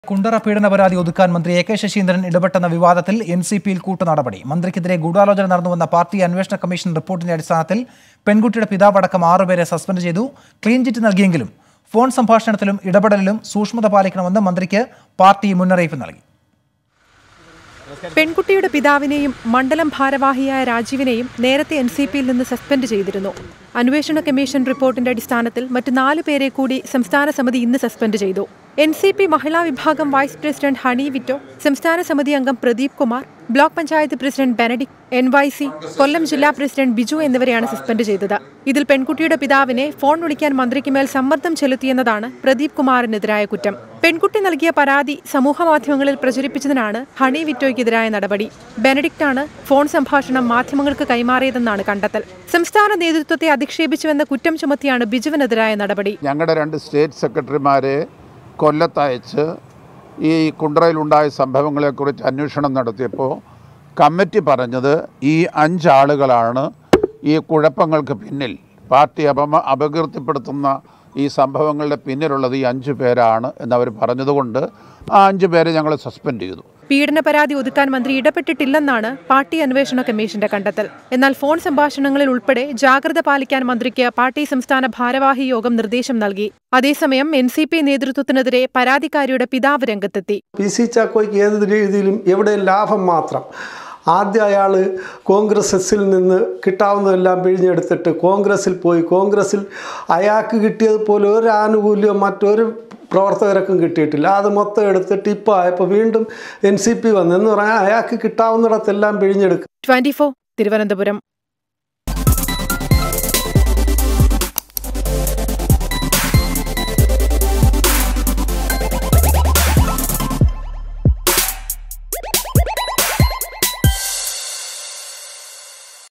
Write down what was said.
കുണ്ടറ പീഡന പരാതി ഒതുക്കാൻ മന്ത്രി എ കെ ശശീന്ദ്രൻ ഇടപെട്ടെന്ന വിവാദത്തിൽ എൻ സി പിയിൽ കൂട്ടുനടപടി മന്ത്രിക്കെതിരെ ഗൂഢാലോചന നടന്നുവെന്ന പാർട്ടി അന്വേഷണ കമ്മീഷൻ റിപ്പോർട്ടിന്റെ അടിസ്ഥാനത്തിൽ പെൺകുട്ടിയുടെ പിതാവടക്കം ആറുപേരെ സസ്പെൻഡ് ചെയ്തു ക്ലീൻ ചിറ്റ് നൽകിയെങ്കിലും ഫോൺ സംഭാഷണത്തിലും ഇടപെടലിലും സൂക്ഷ്മത പാലിക്കണമെന്ന് മന്ത്രിക്ക് പാർട്ടി മുന്നറിയിപ്പ് നൽകി പെൺകുട്ടിയുടെ പിതാവിനെയും മണ്ഡലം ഭാരവാഹിയായ രാജീവിനെയും നേരത്തെ എൻ സി പിയിൽ നിന്ന് സസ്പെൻഡ് ചെയ്തിരുന്നു അന്വേഷണ കമ്മീഷൻ റിപ്പോർട്ടിന്റെ അടിസ്ഥാനത്തിൽ മറ്റ് നാല് പേരെ കൂടി സംസ്ഥാന സമിതി ഇന്ന് സസ്പെൻഡ് ചെയ്തു എൻ സി പി മഹിളാ വിഭാഗം വൈസ് പ്രസിഡന്റ് ഹണി വിറ്റോ സംസ്ഥാന സമിതി അംഗം Pradeep Kumar block panchayat president Benedict N Y C Kollam ജില്ലാ പ്രസിഡന്റ് ബിജു എന്നിവരെയാണ് സസ്പെൻഡ് ചെയ്തത് ഇതിൽ പെൺകുട്ടിയുടെ പിതാവിനെ ഫോൺ വിളിക്കാൻ മന്ത്രിക്ക് മേൽ സമ്മർദ്ദം ചെലുത്തിയെന്നതാണ് പ്രദീപ് കുമാറിനെതിരായ കുറ്റം പെൺകുട്ടി നൽകിയ പരാതി സമൂഹമാധ്യമങ്ങളിൽ പ്രചരിപ്പിച്ചതിനാണ് ഹണി വിറ്റോയ്ക്കെതിരായ നടപടി ബെനഡിക്റ്റാണ് ഫോൺ സംഭാഷണം മാധ്യമങ്ങൾക്ക് കൈമാറിയതെന്നാണ് കണ്ടെത്തൽ സംസ്ഥാന നേതൃത്വത്തെ അധിക്ഷേപിച്ചുവെന്ന കുറ്റം ചുമത്തിയാണ് ബിജുവിനെതിരായ നടപടി ഞങ്ങളുടെ രണ്ട് സ്റ്റേറ്റ് സെക്രട്ടറിമാരെ കൊല്ലത്തയച്ച് ഈ കുണ്ട്രയിലുണ്ടായ സംഭവങ്ങളെക്കുറിച്ച് അന്വേഷണം നടത്തിയപ്പോൾ കമ്മിറ്റി പറഞ്ഞത് ഈ അഞ്ചാളുകളാണ് ഈ കുഴപ്പങ്ങൾക്ക് പിന്നിൽ പാർട്ടി അപമ അപകീർത്തിപ്പെടുത്തുന്ന ഈ സംഭവങ്ങളുടെ പിന്നിലുള്ളത് ഈ അഞ്ച് പേരാണ് എന്നവർ പറഞ്ഞതുകൊണ്ട് ആ അഞ്ച് പേരെ ഞങ്ങൾ സസ്പെൻഡ് ചെയ്തു പീഡന പരാതി ഒതുക്കാൻ മന്ത്രി ഇടപെട്ടിട്ടില്ലെന്നാണ് പാർട്ടി അന്വേഷണ കമ്മീഷന്റെ കണ്ടെത്തൽ എന്നാൽ ഫോൺ സംഭാഷണങ്ങളിൽ ഉൾപ്പെടെ ജാഗ്രത പാലിക്കാൻ മന്ത്രിക്ക് പാർട്ടി സംസ്ഥാന ഭാരവാഹി യോഗം നിർദ്ദേശം നൽകി അതേസമയം എൻ സി പി നേതൃത്വത്തിനെതിരെ പരാതിക്കാരിയുടെ പിതാവ് രംഗത്തെത്തി പി സി ചാക്കോയ്ക്ക് ഏത് രീതിയിലും എവിടെയും ലാഭം മാത്രം ആദ്യം അയാൾ കോൺഗ്രസ് എസിൽ നിന്ന് കിട്ടാവുന്നതെല്ലാം പിഴിഞ്ഞെടുത്തിട്ട് കോൺഗ്രസിൽ പോയി കോൺഗ്രസിൽ അയാൾക്ക് കിട്ടിയതുപോലെ ഒരു ആനുകൂല്യം മറ്റൊരു പ്രവർത്തകർക്കും കിട്ടിയിട്ടില്ല അത് മൊത്തം എടുത്തിട്ട് ഇപ്പോൾ ആയപ്പോൾ വീണ്ടും എൻ സി പി വന്നു എന്ന് പറഞ്ഞാൽ അയാൾക്ക് കിട്ടാവുന്നിടത്തെല്ലാം പിഴിഞ്ഞെടുക്കും ട്വന്റി തിരുവനന്തപുരം